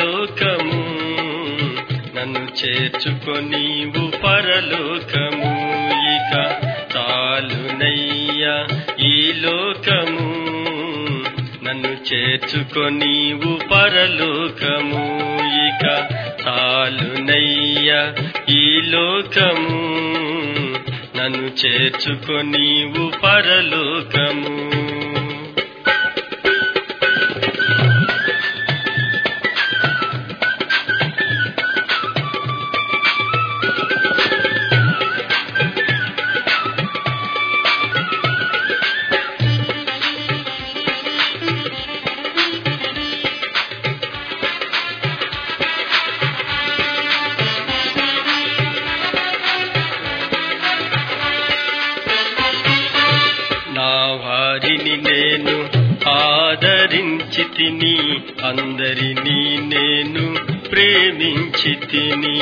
లోకము నన్ను చేర్చుకొనివు పరలోకము ఇక చాలునయ్యా ఈ లోకము నన్ను చేర్చుకొనివు పరలోకము ఇక చాలునయ్యా ఈ లోకము నన్ను చేర్చుకొనివు పరలోకము నా వారిని నేను ఆదరించి తిని అందరినీ నేను ప్రేమించి తిని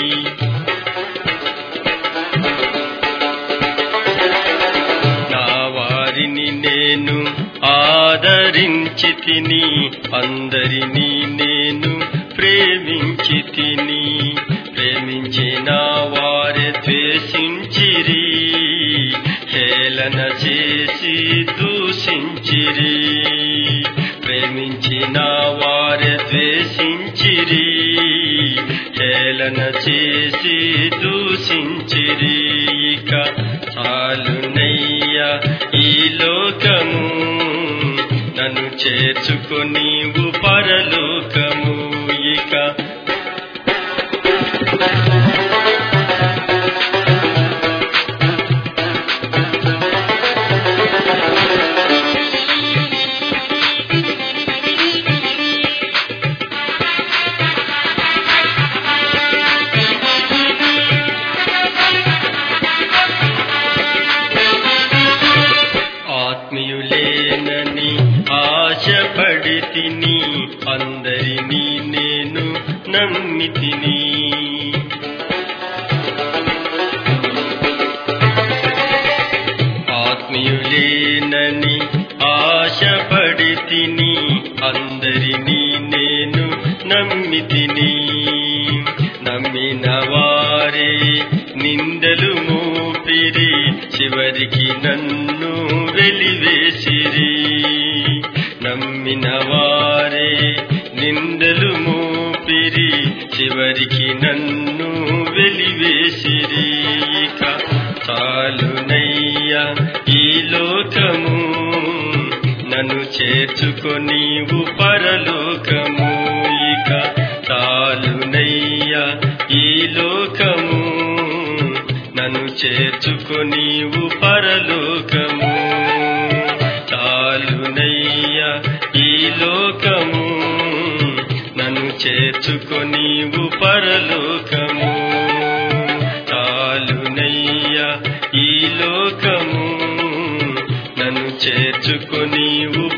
నా వారిని నేను ఆదరించి తిని అందరినీ నేను ప్రేమించి తిని ప్రేమించిన వారే ద్వేషించిరి హేళన చేసి దూషించిరి ప్రేమించిన వారే ద్వేషించిరి హేళన చేసి దూషించిరి ఇక చాలునయ్యా ఈ లోకము నన్ను చేర్చుకొనివు పరలోకము ఇక ఆత్మీయులేనని ఆశపడి తిని అందరినీ నేను నమ్మి తిని ఆత్మీయులేనని ఆశపడి తిని అందరినీ నేను నమ్మి తిని నమ్మిన వారే నిందలు మోపిరి చివరికి నన్ను వెలివేసిరి నమ్మిన వారే నిందలు మోపిరి చివరికి నన్ను వెలివేసిరి ఇక చాలునయ్యా ఈ లోకము నన్ను చేర్చుకొనివు పరలోకము ఇక చాలునయ్యా ఈ లోకము నన్ను చేర్చుకొనివు పరలోకము చాలునయ్యా ఈ లోకము నన్ను చేర్చుకొనివు పరలోకము చాలునయ్యా ఈ లోకము నన్ను చేర్చుకొనివు